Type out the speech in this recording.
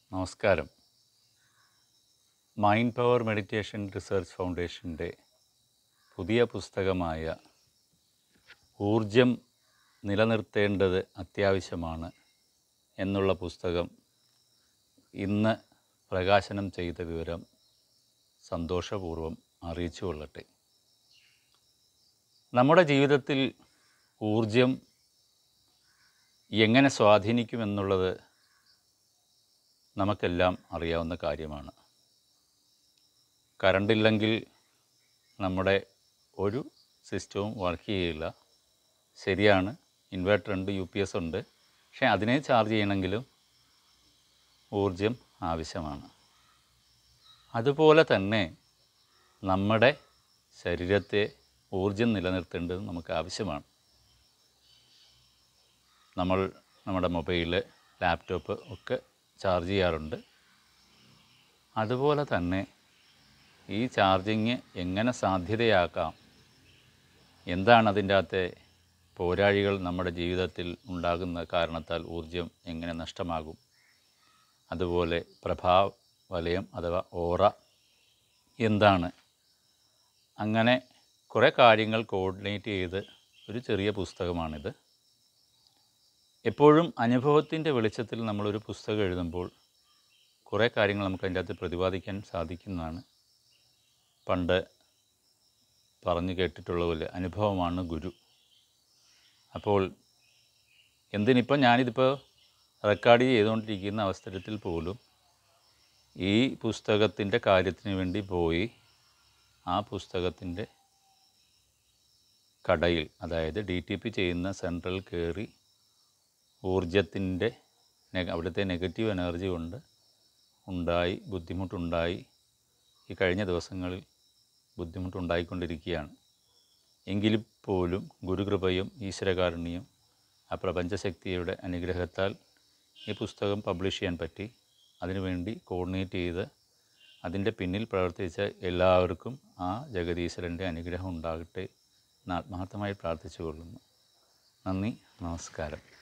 നമസ്കാരം mind power meditation research ഫൗണ്ടേഷൻ്റെ പുതിയ പുസ്തകമായ ഊർജം നിലനിർത്തേണ്ടത് അത്യാവശ്യമാണ് എന്നുള്ള പുസ്തകം ഇന്ന് പ്രകാശനം ചെയ്ത വിവരം സന്തോഷപൂർവ്വം അറിയിച്ചു കൊള്ളട്ടെ നമ്മുടെ ജീവിതത്തിൽ ഊർജം എങ്ങനെ സ്വാധീനിക്കുമെന്നുള്ളത് നമുക്കെല്ലാം അറിയാവുന്ന കാര്യമാണ് കറണ്ടില്ലെങ്കിൽ നമ്മുടെ ഒരു സിസ്റ്റവും വർക്ക് ചെയ്യില്ല ശരിയാണ് ഇൻവെർട്ടർ ഉണ്ട് യു പി എസ് ഉണ്ട് പക്ഷേ അതിനെ ചാർജ് ചെയ്യണമെങ്കിലും ഊർജം ആവശ്യമാണ് അതുപോലെ തന്നെ നമ്മുടെ ശരീരത്തെ ഊർജം നിലനിർത്തേണ്ടത് നമുക്ക് ആവശ്യമാണ് നമ്മൾ നമ്മുടെ മൊബൈൽ ലാപ്ടോപ്പ് ഒക്കെ ചാർജ് ചെയ്യാറുണ്ട് അതുപോലെ തന്നെ ഈ ചാർജിങ് എങ്ങനെ സാധ്യതയാക്കാം എന്താണ് അതിൻ്റെ അകത്തെ പോരാഴികൾ നമ്മുടെ ജീവിതത്തിൽ ഉണ്ടാകുന്ന കാരണത്താൽ ഊർജം എങ്ങനെ നഷ്ടമാകും അതുപോലെ പ്രഭാവ വലയം അഥവാ ഓറ എന്താണ് അങ്ങനെ കുറേ കാര്യങ്ങൾ കോർഡിനേറ്റ് ചെയ്ത് ഒരു ചെറിയ പുസ്തകമാണിത് എപ്പോഴും അനുഭവത്തിൻ്റെ വെളിച്ചത്തിൽ നമ്മളൊരു പുസ്തകം എഴുതുമ്പോൾ കുറേ കാര്യങ്ങൾ നമുക്ക് അതിൻ്റെ അകത്ത് പ്രതിപാദിക്കാൻ സാധിക്കുന്നതാണ് പണ്ട് പറഞ്ഞു കേട്ടിട്ടുള്ള പോലെ അനുഭവമാണ് ഗുരു അപ്പോൾ എന്തിനിപ്പോൾ ഞാനിതിപ്പോൾ റെക്കോർഡ് ചെയ്തുകൊണ്ടിരിക്കുന്ന അവസരത്തിൽ പോലും ഈ പുസ്തകത്തിൻ്റെ കാര്യത്തിന് വേണ്ടി പോയി ആ പുസ്തകത്തിൻ്റെ കടയിൽ അതായത് ഡി ടി പി ചെയ്യുന്ന സെൻട്രൽ കയറി ഊർജത്തിൻ്റെ അവിടുത്തെ നെഗറ്റീവ് എനർജി കൊണ്ട് ഉണ്ടായി ബുദ്ധിമുട്ടുണ്ടായി ഈ കഴിഞ്ഞ ദിവസങ്ങളിൽ ബുദ്ധിമുട്ടുണ്ടായിക്കൊണ്ടിരിക്കുകയാണ് എങ്കിൽ പോലും ഗുരുകൃപയും ഈശ്വരകാരുണ്യം ആ പ്രപഞ്ചശക്തിയുടെ അനുഗ്രഹത്താൽ ഈ പുസ്തകം പബ്ലിഷ് ചെയ്യാൻ പറ്റി അതിനുവേണ്ടി കോർഡിനേറ്റ് ചെയ്ത് അതിൻ്റെ പിന്നിൽ പ്രവർത്തിച്ച എല്ലാവർക്കും ആ ജഗദീശ്വരൻ്റെ അനുഗ്രഹം ഉണ്ടാകട്ടെ എന്ന് ആത്മാർത്ഥമായി പ്രാർത്ഥിച്ചു കൊള്ളുന്നു നന്ദി നമസ്കാരം